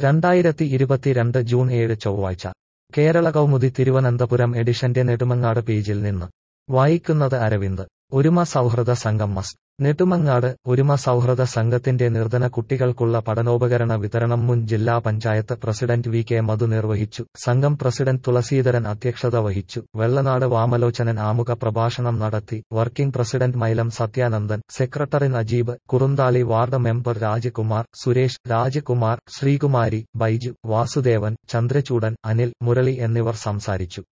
രണ്ടായിരത്തി ഇരുപത്തിരണ്ട് ജൂൺ ഏഴ് ചൊവ്വാഴ്ച കേരള കൗമുദി തിരുവനന്തപുരം എഡിഷന്റെ നെടുമങ്ങാട് പേജിൽ നിന്ന് വായിക്കുന്നത് അരവിന്ദ് ഒരുമ സൗഹൃദ സംഘം മസ് നെടുമങ്ങാട് ഒരുമ സൗഹൃദ സംഘത്തിന്റെ നിർധന കുട്ടികൾക്കുള്ള പഠനോപകരണ വിതരണം മുൻ ജില്ലാ panchayat president V K Madhu നിർവഹിച്ചു സംഘം പ്രസിഡന്റ് തുളസീധരൻ അധ്യക്ഷത വഹിച്ചു വെള്ളനാട് വാമലോചനൻ ആമുഖ പ്രഭാഷണം നടത്തി working president Mylam Sathyanandan secretary Najeeb Kurunthali ward member Rajakumar Suresh Rajakumar Sreekumari Baiju Vasudevan Chandrachoodan Anil Murali എന്നിവർ സംസാരിച്ചു